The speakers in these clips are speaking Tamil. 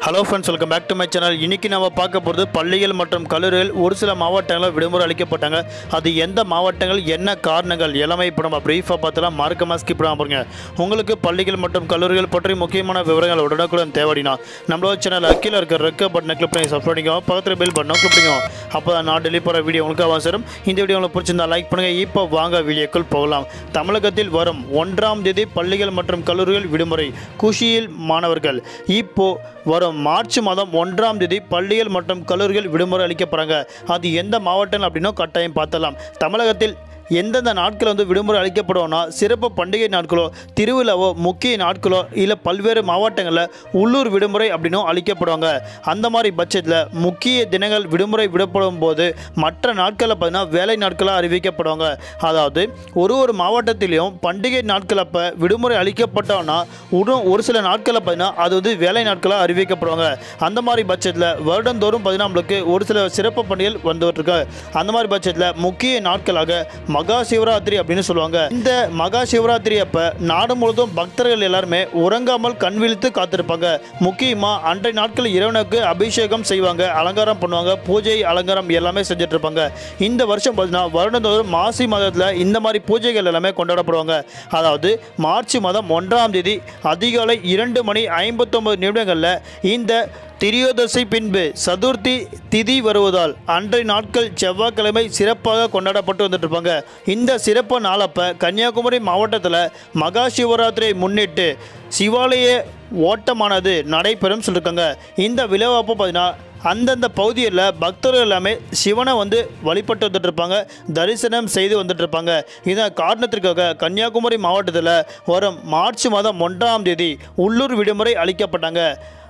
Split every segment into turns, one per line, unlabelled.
hello friends welcome back to my channel இன்னைக்கு நம்ம பார்க்க போகிறது பள்ளிகள் மற்றும் கல்லூரிகள் ஒரு சில மாவட்டங்களில் விடுமுறை அளிக்கப்பட்டாங்க அது எந்த மாவட்டங்கள் என்ன காரணங்கள் எல்லாமே இப்போ நம்ம ப்ரீஃபாக பார்த்தலாம் மார்க்கமாக ஸ்கிப் பண்ணாம பாருங்க உங்களுக்கு பள்ளிகள் மற்றும் கல்லூரிகள் பற்றி முக்கியமான விவரங்கள் உடனுக்குடன் தேவைடினா நம்மளோட சேனல் கீழே இருக்க ரெக்க பட்டனை கிளிக் பண்ணி சப்ஸ்கிரைப் பண்ணிக்கோ பக்கத்தில் பெல் பட்டனை கிளிக் பண்ணிக்கோ அப்போ தான் நான் டெலிவரி போகிற வீடியோ உங்களுக்கு அவசரம் இந்த வீடியோ உங்களுக்கு பிடிச்சிருந்தா லைக் பண்ணுங்கள் இப்போ வாங்க வீடியோக்குள் போகலாம் தமிழகத்தில் வரும் ஒன்றாம் தேதி பள்ளிகள் மற்றும் கல்லூரிகள் விடுமுறை குஷியில் மாணவர்கள் இப்போ வரும் மார்ச் மாதம் ஒன்றாம் தேதி பள்ளிகள் மற்றும் கல்லூரிகள் விடுமுறை அளிக்கப்படுறாங்க அது எந்த மாவட்டம் அப்படின்னா கட்டாயம் பார்த்தலாம் தமிழகத்தில் எந்தெந்த நாட்கள் வந்து விடுமுறை அளிக்கப்படும்னா சிறப்பு பண்டிகை நாட்களோ திருவிழாவோ முக்கிய நாட்களோ இல்லை பல்வேறு மாவட்டங்களில் உள்ளூர் விடுமுறை அப்படின்னும் அளிக்கப்படுவாங்க அந்த மாதிரி பட்சத்தில் முக்கிய தினங்கள் விடுமுறை விடப்படும் போது மற்ற நாட்களில் பார்த்தீங்கன்னா வேலை நாட்களாக அறிவிக்கப்படுவாங்க அதாவது ஒரு ஒரு மாவட்டத்திலையும் பண்டிகை நாட்கள் அப்போ விடுமுறை அளிக்கப்பட்டோன்னா ஒரு ஒரு சில நாட்களில் பார்த்தீங்கன்னா அது வந்து வேலை நாட்களாக அறிவிக்கப்படுவாங்க அந்த மாதிரி பட்சத்தில் வருடந்தோறும் பார்த்தீங்கன்னா நம்மளுக்கு ஒரு சில சிறப்பு பண்டிகைகள் வந்துகிட்ருக்கு அந்த மாதிரி பட்சத்தில் முக்கிய நாட்களாக மகா சிவராத்திரி அப்படின்னு சொல்லுவாங்க இந்த மகா சிவராத்திரி அப்போ நாடு முழுவதும் பக்தர்கள் எல்லாருமே உறங்காமல் கண் விழித்து காத்திருப்பாங்க முக்கியமாக அன்றைய நாட்கள் இறைவனுக்கு அபிஷேகம் செய்வாங்க அலங்காரம் பண்ணுவாங்க பூஜை அலங்காரம் எல்லாமே செஞ்சுட்டு இருப்பாங்க இந்த வருஷம் பார்த்தீங்கன்னா வருடந்தோறும் மாசி மாதத்தில் இந்த மாதிரி பூஜைகள் எல்லாமே கொண்டாடப்படுவாங்க அதாவது மார்ச் மாதம் ஒன்றாம் தேதி அதிகாலை இரண்டு மணி ஐம்பத்தொம்பது நிமிடங்களில் இந்த திரியோதசி பின்பு சதுர்த்தி திதி வருவதால் அன்றைய நாட்கள் செவ்வாய்க்கிழமை சிறப்பாக கொண்டாடப்பட்டு வந்துட்டு இருப்பாங்க இந்த சிறப்பு நாளப்ப கன்னியாகுமரி மாவட்டத்தில் மகா சிவராத்திரியை முன்னிட்டு சிவாலய ஓட்டமானது நடைபெறும் சொல்லியிருக்காங்க இந்த விழாவப்போ பார்த்தீங்கன்னா அந்தந்த பகுதியில் பக்தர்கள் எல்லாமே சிவனை வந்து வழிபட்டு வந்துட்டு இருப்பாங்க தரிசனம் செய்து வந்துட்டு இருப்பாங்க இதன் காரணத்திற்காக கன்னியாகுமரி மாவட்டத்தில் வரும் மார்ச் மாதம் ஒன்றாம் தேதி உள்ளூர் விடுமுறை அளிக்கப்பட்டாங்க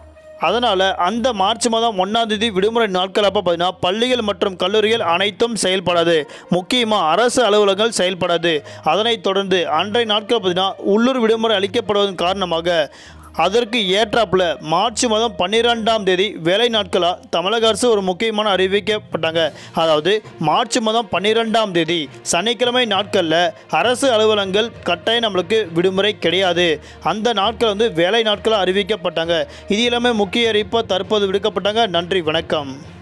அதனால் அந்த மார்ச் மாதம் ஒன்றாம் தேதி விடுமுறை நாட்கள் அப்போ பார்த்தீங்கன்னா பள்ளிகள் மற்றும் கல்லூரிகள் அனைத்தும் செயல்படாது முக்கியமாக அரசு அலுவலகங்கள் செயல்படாது அதனைத் தொடர்ந்து அன்றைய நாட்கள் பார்த்தீங்கன்னா உள்ளூர் விடுமுறை அளிக்கப்படுவதன் காரணமாக அதற்கு ஏற்றாப்புல மார்ச் மாதம் பன்னிரெண்டாம் தேதி வேலை நாட்களாக தமிழக அரசு ஒரு முக்கியமான அறிவிக்கப்பட்டாங்க அதாவது மார்ச் மாதம் பன்னிரெண்டாம் தேதி சனிக்கிழமை நாட்களில் அரசு அலுவலகங்கள் கட்டாயம் நம்மளுக்கு விடுமுறை கிடையாது அந்த நாட்கள் வந்து வேலை நாட்களாக அறிவிக்கப்பட்டாங்க இது எல்லாமே முக்கிய அறிவிப்பாக தற்போது விடுக்கப்பட்டாங்க நன்றி வணக்கம்